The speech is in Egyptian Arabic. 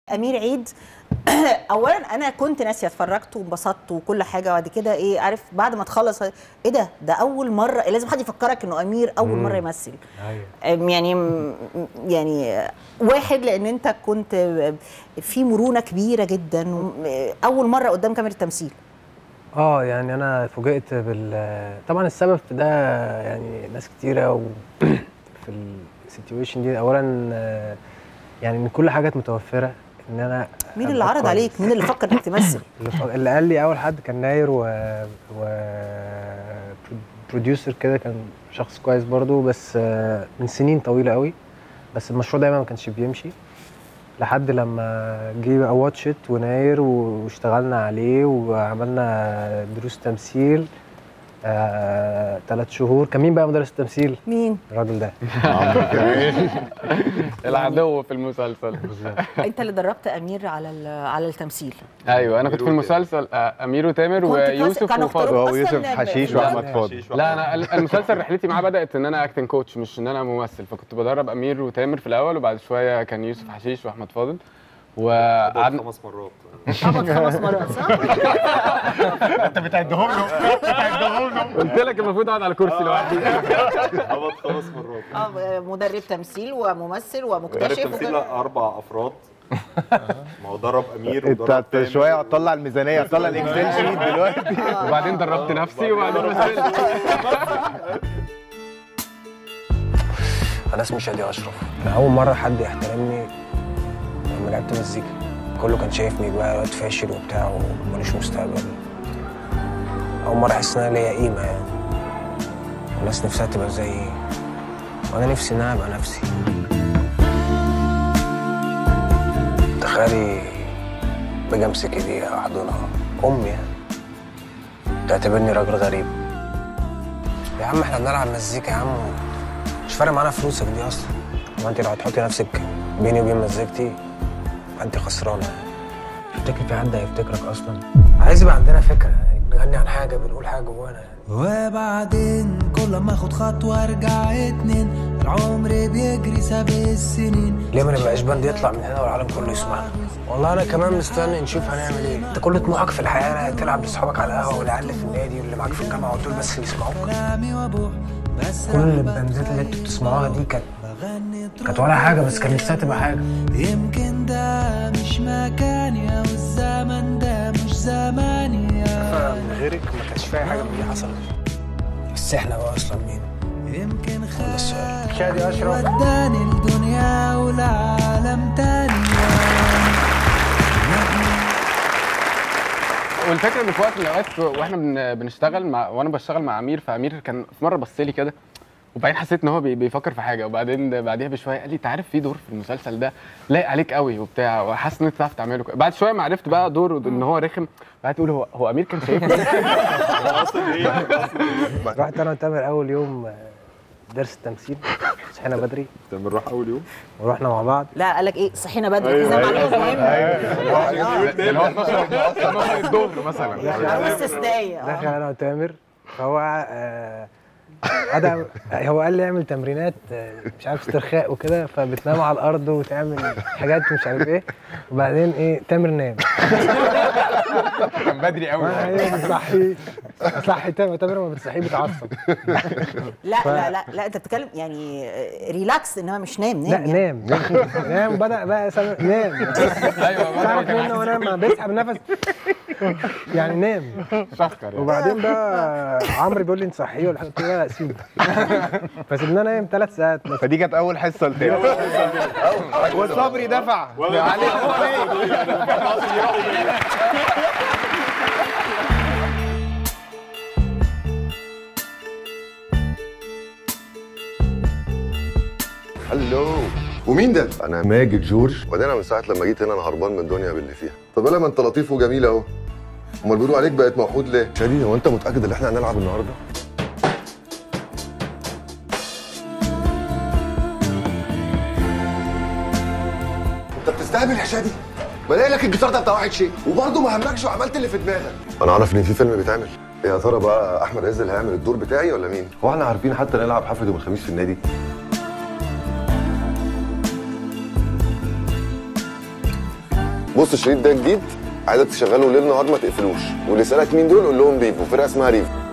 امير عيد اولا انا كنت ناسيه اتفرجت وانبسطت وكل حاجه وبعد كده ايه عارف بعد ما تخلص ايه ده ده اول مره لازم حد يفكرك انه امير اول مره يمثل ايوه أم يعني م- يعني واحد لان انت كنت في مرونه كبيره جدا و- اول مره قدام كاميرا التمثيل اه يعني انا فوجئت بال طبعا السبب في ده يعني ناس كتيره و... في السيتويشن دي اولا آه، يعني ان كل حاجه متوفره ان انا مين اللي أبقى عرض كويس. عليك مين اللي فكر انك تمثل اللي, ف... اللي قال لي اول حد كان ناير و, و... بروديوسر كده كان شخص كويس برضو بس آه، من سنين طويله قوي بس المشروع دايما ما كانش بيمشي لحد لما جه بقى واتش ات وناير واشتغلنا عليه وعملنا دروس تمثيل آه، ثلاث شهور كان مين بقى مدرس التمثيل؟ مين الراجل ده العدو في المسلسل انت اللي دربت امير على ال- على التمثيل ايوه انا كنت في المسلسل آه، امير وتامر كنت ويوسف كانوا وفاضل اختاروك هو أصلاً يوسف ب- حشيش لا، واحمد فاضل لا انا ال- المسلسل رحلتي معاه بدات ان انا اكتنج كوتش مش ان انا ممثل فكنت بدرب امير وتامر في الاول وبعد شويه كان يوسف حشيش واحمد فاضل وقعدنا خمس مرات خبط خمس مرات صح؟ انت بتعدهم له بتعدهم له قلت لك المفروض اقعد على كرسي لوحدي خبط خمس مرات اه مدرب تمثيل وممثل مدرب ومكتشف تمثيل وكده. لا اربع افراد ما هو درب امير انت ودرب أنت تامر. شويه هتطلع الميزانيه هتطلع الاكسل شيت دلوقتي وبعدين دربت نفسي وبعدين مثلت انا اسمي شادي اشرف انا اول مره حد يحترمني لما لعبت مزيكا كله كان شايفني بقى واد فاشل وبتاع وماليش مستقبل اول مره احس ان انا ليا قيمه يعني الناس نفسها تبقى زيي وانا نفسي ان انا ابقى نفسي تخيلي باجي امسك ايديها احضنها امي يعني تعتبرني راجل غريب يا عم احنا بنلعب مزيكا يا عم مش فارق معانا فلوسك دي اصلا ما انت لو هتحطي نفسك بيني وبين مزيكتي انت خسرانه يعني تفتكر في حد هيفتكرك اصلا عايز يبقى عندنا فكره يعني بنغني عن حاجه بنقول حاجه جوانا يعني وبعدين كل ما اخد خطوة ارجع اتنين العمر بيجري سابق السنين ليه ما نبقاش باند يطلع من هنا والعالم كله يسمعنا والله انا كمان مستني نشوف هنعمل ايه انت كل طموحك في الحياه تلعب لاصحابك على القهوه والعيال اللي في النادي واللي معاك في الجامعه ودول بس اللي يسمعوك كلامي وابوح بس كل البندات اللي انتوا بتسمعوها دي كانت كانت ولا حاجه بس كان نفسها تبقى حاجه يمكن ده مش مكاني او الزمن ده مش زماني من غيرك ما كانش فيها حاجه من اللي حصلت بس احنا بقى اصلا مين يمكن ده السؤال خيال شادي اشرف وداني الدنيا ولعالم تاني والفكره ان في وقت من الاوقات واحنا بن- بنشتغل مع وانا بشتغل مع امير فامير كان في مره بص لي كده وبعدين حسيت ان هو بي- بيفكر في حاجه وبعدين بعديها بشويه قال لي انت عارف في دور في المسلسل ده لايق عليك قوي وبتاع وحاسس ان انت تعرف تعمله كويس. بعد شويه ما عرفت بقى دور ان هو رخم بعد تقول هو هو امير كان شايفني رحت انا وتامر اول يوم آه، درس التمثيل صحينا بدري بنروح اول يوم ورحنا مع بعض لا قال لك ايه صحينا بدري اذا معلومه مهمه اللي هو 12 12 الظهر مثلا معلومه استثنائيه دخل آه. انا وتامر فهو آه، قعد هو قال لي اعمل تمرينات آه، مش عارف استرخاء وكده فبتنام على الارض وتعمل حاجات مش عارف ايه وبعدين ايه تامر نام كان بدري قوي وانا ايه بتصحي اصحي تامر تامر ما بتصحيه بيتعصب لا لا لا لا انت بتتكلم يعني آه، ريلاكس انما مش نام نام لا يعني. نام نام بدا بقى سامر نام ايوه تعرف بدري منه وانا لما بيسحب نفس يعني نام شخر يعني وبعدين بقى عمرو بيقول لي انت صحيه ولا حاجه قلت له لا لا سيبه فسيبناه نايم ثلاث ساعات مثلا فدي كانت اول حصه لتامر وصبري دفع هلو ومين ده؟ انا ماجد جورج وبعدين انا من ساعه لما جيت هنا انا هربان من الدنيا باللي فيها طب يلا ما انت لطيف وجميل اهو امال بيقولوا عليك بقت موحود ليه؟ شادي هو انت متاكد ان احنا هنلعب النهارده؟ انت بتستهبل يا شادي؟ بلاقي لك الجيتار ده بتاع واحد شيء وبرضه ما همكش وعملت اللي في دماغك انا اعرف ان في فيلم بيتعمل يا ترى بقى احمد عز اللي هيعمل الدور بتاعي ولا مين؟ هو احنا عارفين حتى نلعب حفله يوم الخميس في النادي؟ بص الشريط ده جديد عايزك تشغله ليل نهار ما تقفلوش واللي يسالك مين دول قول لهم ريفو فرقه اسمها ريفو